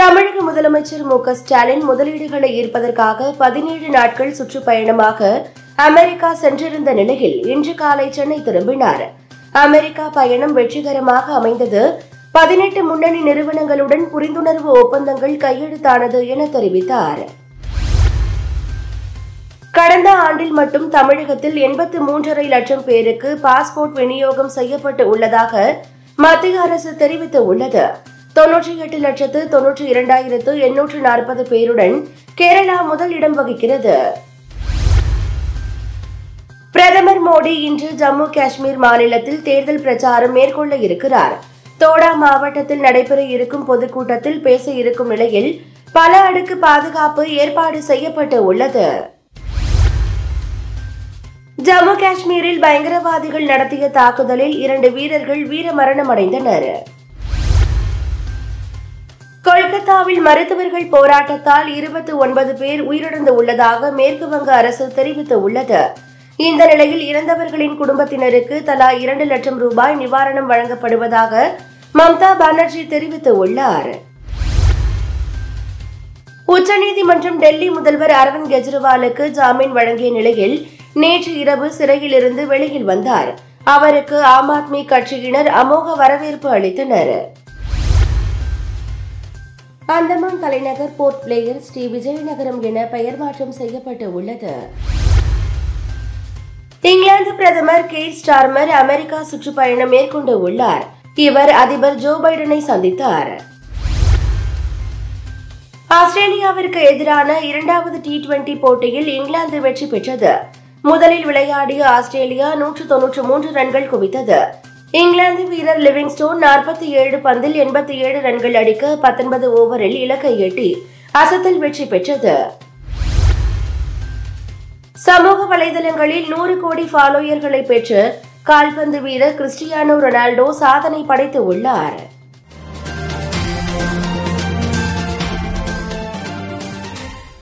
தமிழக முதலமைச்சர் மு க ஸ்டாலின் முதலீடுகளை ஈர்ப்பதற்காக பதினேழு நாட்கள் சுற்றுப்பயணமாக அமெரிக்கா சென்றிருந்த நிலையில் இன்று காலை சென்னை திரும்பினார் அமெரிக்கா பயணம் வெற்றிகரமாக அமைந்தது பதினெட்டு முன்னணி நிறுவனங்களுடன் புரிந்துணர்வு ஒப்பந்தங்கள் கையெழுத்தானது என தெரிவித்தார் கடந்த ஆண்டில் மட்டும் தமிழகத்தில் எண்பத்து மூன்றரை லட்சம் பேருக்கு பாஸ்போர்ட் விநியோகம் செய்யப்பட்டு உள்ளதாக மத்திய அரசு தெரிவித்துள்ளது தொன்னூற்றி எட்டு லட்சத்து தொன்னூற்றி இரண்டாயிரத்து எண்ணூற்று நாற்பது பேருடன் கேரளா முதல் இடம் வகிக்கிறது பிரதமர் மோடி இன்று ஜம்மு காஷ்மீர் மாநிலத்தில் தேர்தல் பிரச்சாரம் மேற்கொள்ள இருக்கிறார் தோடா மாவட்டத்தில் நடைபெற இருக்கும் பொதுக்கூட்டத்தில் பேச இருக்கும் நிலையில் பல அடுக்கு பாதுகாப்பு ஏற்பாடு செய்யப்பட்டு உள்ளது ஜம்மு காஷ்மீரில் பயங்கரவாதிகள் நடத்திய தாக்குதலில் இரண்டு வீரர்கள் வீரமரணம் அடைந்தனர் கொல்கத்தாவில் மருத்துவர்கள் போராட்டத்தால் இருபத்தி ஒன்பது பேர் உயிரிழந்து உள்ளதாக மேற்கு வங்க அரசு தெரிவித்துள்ளது இந்த நிலையில் இறந்தவர்களின் குடும்பத்தினருக்கு தலா இரண்டு லட்சம் ரூபாய் நிவாரணம் வழங்கப்படுவதாக மம்தா பானர்ஜி தெரிவித்துள்ளார் உச்சநீதிமன்றம் டெல்லி முதல்வர் அரவிந்த் கெஜ்ரிவாலுக்கு ஜாமீன் வழங்கிய நிலையில் நேற்று இரவு சிறையிலிருந்து வெளியில் வந்தார் அவருக்கு ஆம் ஆத்மி கட்சியினர் அமோக வரவேற்பு அளித்தனர் அந்தமான் தலைநகர் போர்ட் பிளேயர் ஸ்ரீ விஜயநகரம் என பெயர் மாற்றம் செய்யப்பட்டு உள்ளது இங்கிலாந்து பிரதமர் கேட் ஸ்டார்மர் அமெரிக்கா சுற்றுப்பயணம் மேற்கொண்டு உள்ளார் இவர் அதிபர் ஜோ பைடனை சந்தித்தார் ஆஸ்திரேலியாவிற்கு எதிரான இரண்டாவது டி டுவெண்டி போட்டியில் இங்கிலாந்து வெற்றி பெற்றது முதலில் விளையாடிய ஆஸ்திரேலியா நூற்று தொன்னூற்று மூன்று ரன்கள் குவித்தது இங்கிலாந்து வீரர் லிவிங்ஸ்டோன் நாற்பத்தி ஏழு பந்தில் எண்பத்தி ஏழு ரன்கள் அடிக்க பத்தொன்பது ஓவரில் இலக்கை எட்டி அசத்தல் வெற்றி பெற்றது சமூக வலைதளங்களில் நூறு கோடி ஃபாலோயர்களை பெற்று கால்பந்து வீரர் கிறிஸ்டியானோ ரொனால்டோ சாதனை படைத்து உள்ளார்